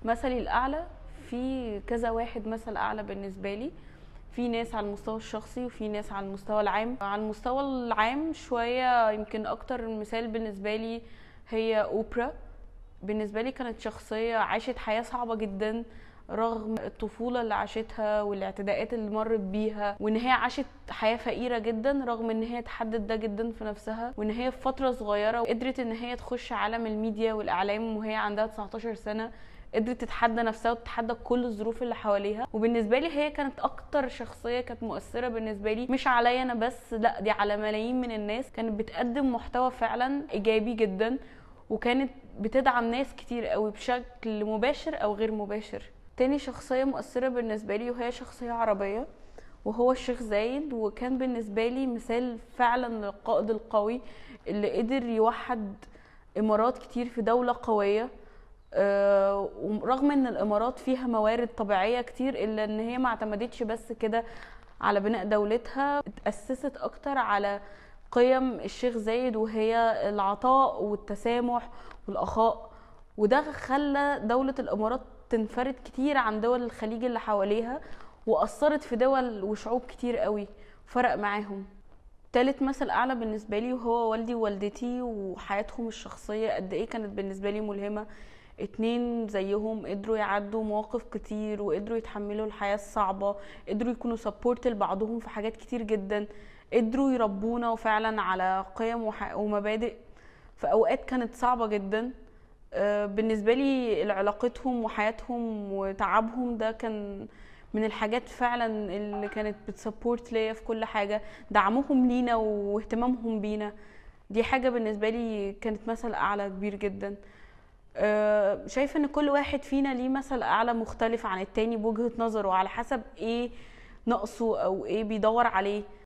مثلي الاعلى في كذا واحد مثل اعلى بالنسبه لي في ناس على المستوى الشخصي وفي ناس على المستوى العام على المستوى العام شويه يمكن اكتر مثال بالنسبه لي هي اوبرا بالنسبه لي كانت شخصيه عاشت حياه صعبه جدا رغم الطفوله اللي عاشتها والاعتداءات اللي مرت بيها وان هي عاشت حياه فقيره جدا رغم ان هي تحدت ده جدا في نفسها وان هي في فتره صغيره قدرت ان هي تخش عالم الميديا والاعلام وهي عندها 19 سنه قدرت تتحدى نفسها وتتحدى كل الظروف اللي حواليها وبالنسبه لي هي كانت اكتر شخصيه كانت مؤثره بالنسبه لي مش عليا انا بس لا دي على ملايين من الناس كانت بتقدم محتوى فعلا ايجابي جدا وكانت بتدعم ناس كتير قوي بشكل مباشر او غير مباشر تاني شخصيه مؤثره بالنسبه لي وهي شخصيه عربيه وهو الشيخ زايد وكان بالنسبه لي مثال فعلا للقائد القوي اللي قدر يوحد امارات كتير في دوله قويه آه، ورغم ان الامارات فيها موارد طبيعيه كتير الا ان هي ما اعتمدتش بس كده على بناء دولتها اتاسست اكتر على قيم الشيخ زايد وهي العطاء والتسامح والاخاء وده خلى دوله الامارات تنفرد كتير عن دول الخليج اللي حواليها واثرت في دول وشعوب كتير قوي فرق معاهم تالت مثل اعلى بالنسبه لي وهو والدي ووالدتي وحياتهم الشخصيه قد ايه كانت بالنسبه لي ملهمه اتنين زيهم قدروا يعدوا مواقف كتير وقدروا يتحملوا الحياة الصعبة قدروا يكونوا سبورت لبعضهم في حاجات كتير جدا قدروا يربونا فعلا على قيم وح- ومبادئ في اوقات كانت صعبة جدا آه، بالنسبة لي علاقتهم وحياتهم وتعبهم ده كان من الحاجات فعلا اللي كانت بتسبورت ليا في كل حاجة دعمهم لينا واهتمامهم بينا دي حاجة بالنسبة لي كانت مثل أعلى كبير جدا آه، شايفه ان كل واحد فينا ليه مثل اعلى مختلف عن التاني بوجهة نظره على حسب ايه ناقصه او ايه بيدور عليه